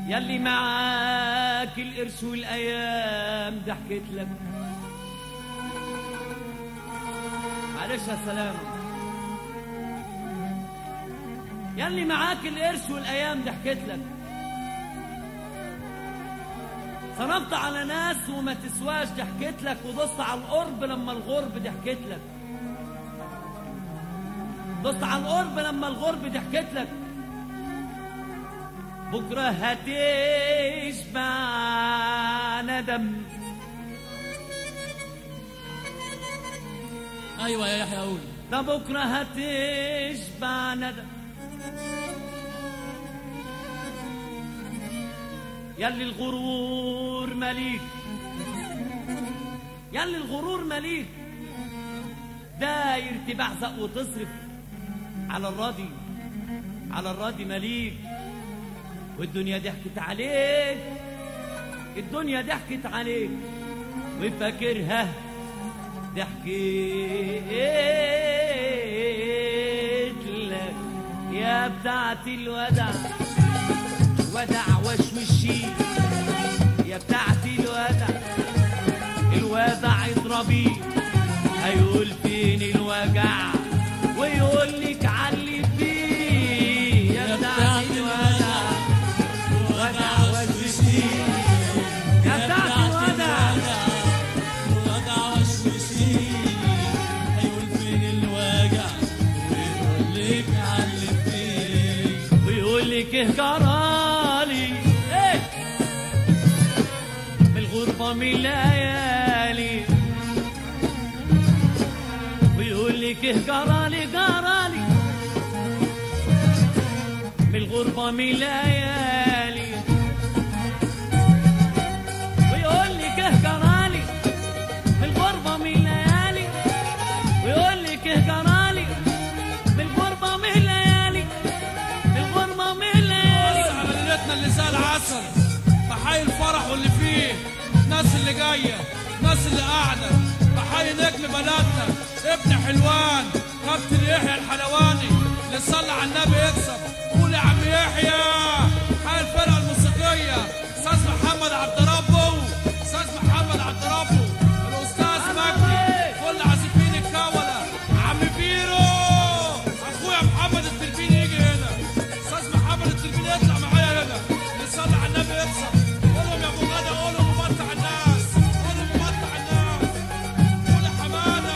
يلي معاك القرش والايام ضحكت لك معلش يا سلام يلي معاك القرش والايام ضحكت لك صرفت على ناس وما تسواش ضحكت لك ودست على القرب لما الغرب ضحكت لك دست على القرب لما الغرب ضحكت لك بكرة هتشبع ندم ايوه يا يحيى قول ده بكرة هتشبع ندم يلي الغرور مليك يلي الغرور مليك داير تبعزق وتصرف على الراضي على الراضي مليك والدنيا ضحكت عليك الدنيا ضحكت عليك وفاكرها ضحكت لك يا بتاعت الودع ودع وشوشي يا بتاعت الودع الودع اضربي هيقول فين الوجع ويقول لك علي فيه يا بتاعت الودع ودع وشوشي يا بتاعت الودع وجع وشوشي هيقول فين الوجع ويقول لك علم فين ويقول لك ايه جرالي ايه من الغربة من الليالي ويقول لك ايه جرالي جرالي من الغربة من الليالي ويقول لك ايه جرالي من الغربة من الليالي ويقول لك ايه جرالي من الغربة من الليالي من الغربة من الليالي بص على ليلتنا اللي زي العسل بحيي الفرح واللي فيه الناس اللي جايه الناس اللي قاعده بحيي نجم بلدنا ابن حلوان كابتن يحيى الحلواني اللي صلى على النبي يكسب قول يا عم يحيى حي الفرقه الموسيقيه استاذ محمد عبد ربه استاذ محمد عبد ربه الاستاذ مجدي كل عازفين الكوله عم بيرو اخويا محمد التلفين يجي هنا استاذ محمد التلفين يطلع معايا هنا يصلي على النبي يكسب قول لهم يا ابو غدا قول لهم ممتع الناس قول لهم ممتع الناس قول يا حماده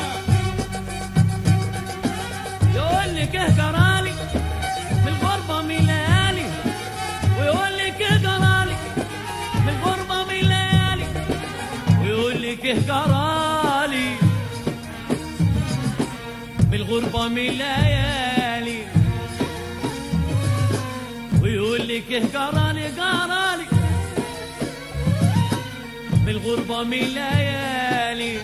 يقول لك ايه جرالي من الغربة من الليالي ويقول لك ايه جرالي من الغربة من الليالي ويقول لك ايه جرالي من الغربة من الليالي ويقول لك ايه جرالي جرالي من الغربة من الليالي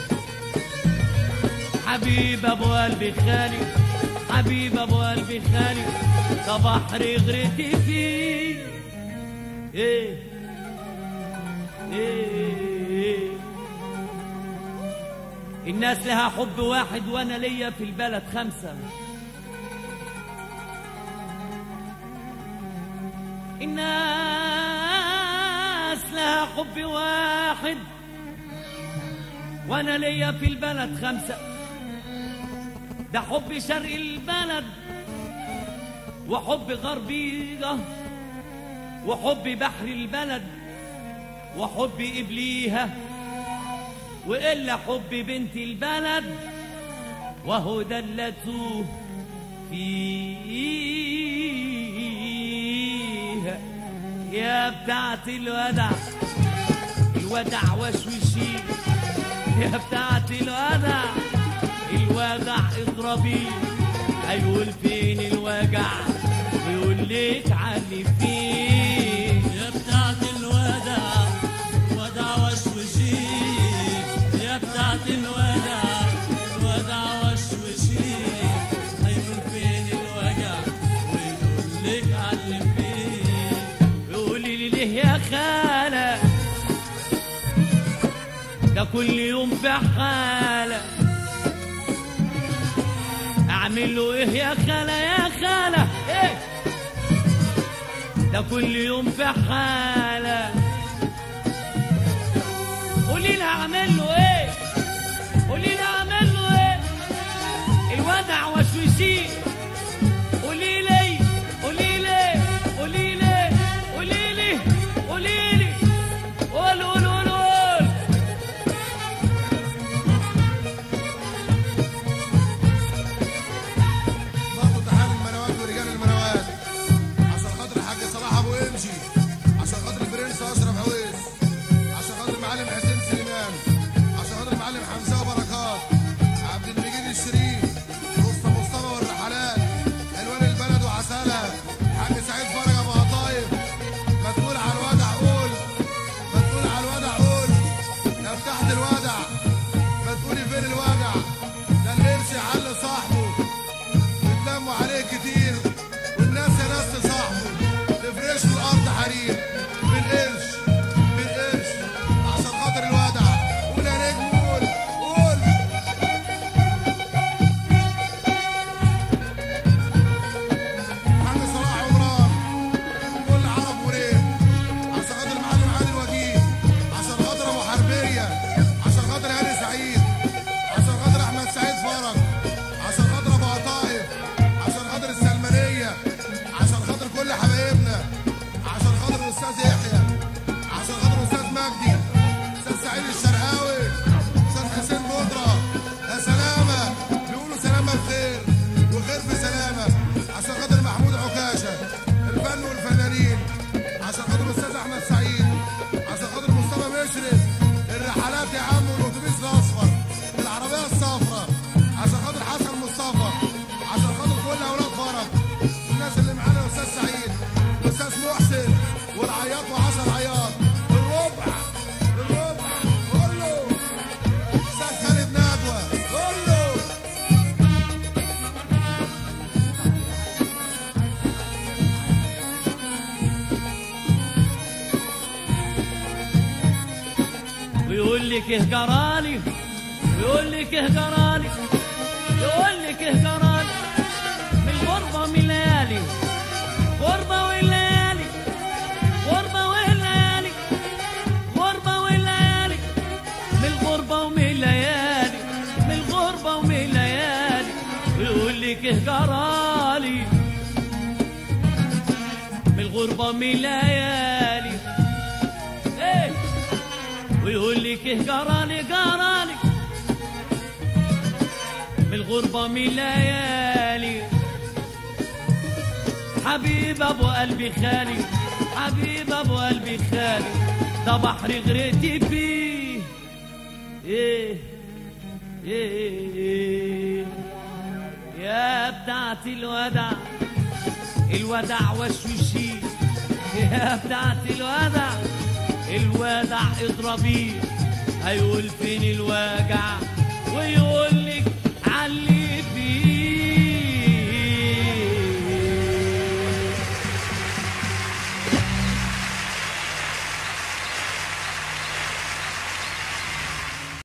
حبيب ابو قلبي خالي حبيب ابو قلبي خالي ده بحر غرقت فيه ايه ايه الناس لها حب واحد وانا ليا في البلد خمسه الناس لها حب واحد وانا ليا في البلد خمسه ده حب شرق البلد وحب غربية وحب بحر البلد وحب إبليها وإلا حب بنت البلد وهو دلته فيها يا بتاعت الودع الودع وشوشي يا بتاعت الودع الودع اضربي هيقول فين الوجع ويقول لك علي فين يا بتاعت الودع ودع وشوشي يا بتاعت الودع ودع وشوشي هيقول فين الوجع ويقول لك علم فين يقولي لي ليه يا خالة ده كل يوم في حالة اعمل له ايه يا خالة يا خالة ايه ده كل يوم في حالة قولي لي اعمل له ايه قولي لي اعمل له ايه الودع وشوشي قولي لي قولي لي قولي لي قولي لي قولي لي قول قول قول قول برضه تحية للمنوات ورجال المنوات عشان خاطر الحاج صلاح ابو امشي عشان خاطر البرنس اشرف عويس عشان خاطر المعلم حسين سليمان عشان خاطر المعلم حمزه وبركات عبد المجيد الشريف مصطفى مصطفى والرحلات الوان البلد وعسالها حاج سعيد فرج ابو قطايف ما تقول على الوضع قول ما تقول على الوضع قول يا تحت الوضع ما تقولي فين الوجع ده القرش يعلي صاحبه بتلموا عليه كتير والناس يا ناس تصاحبه تفرش له الارض حرير بالقرش بالقرش عشان خاطر الودع قول يا نجم قول قول محمد صلاح عمران كل عرب وريد عشان خاطر المعلم عادل وكيل عشان خاطر ابو حربيه عشان خاطر هاني سعيد عشان خاطر احمد سعيد فرج عشان خاطر ابو قطايف عشان خاطر السلمانيه عشان خاطر كل حبايبنا عشان خاطر الاستاذ يحيى عشان خاطر الاستاذ مجدي استاذ سعيد الشرقاوي استاذ حسين بودره يا سلامه بيقولوا سلامه بخير وخير في سلامه عشان خاطر محمود عكاشه الفن والفنانين عشان خاطر الاستاذ احمد سعيد عشان خاطر مصطفى مشرف الرحلات يا عم والاتوبيس الاصفر العربيه الصفراء عشان خاطر حسن مصطفى عشان خاطر كل اولاد فرج الناس اللي معانا الاستاذ سعيد والاستاذ محسن والعياط وعشر عياط الربع الربع قول له استاذ خالد ندوه قول له ويقول لك ايه جرالي ويقول لك ايه جرالي يقول لك ايه جرالي من الغربة من الليالي غربة والليالي غربة والليالي غربة والليالي من الغربة ومن الليالي من الغربة ومن الليالي ويقول لك ايه جرالي من الغربة من الليالي ايه ويقول لك ايه جرالي جرالي من الغربة من الليالي حبيب ابو قلبي خالي حبيب ابو قلبي خالي ده بحر غرقتي فيه ايه ايه يا بتاعت الودع الودع وشوشي يا بتاعت الودع الودع اضربيه هيقول فين الوجع ويقول لك علي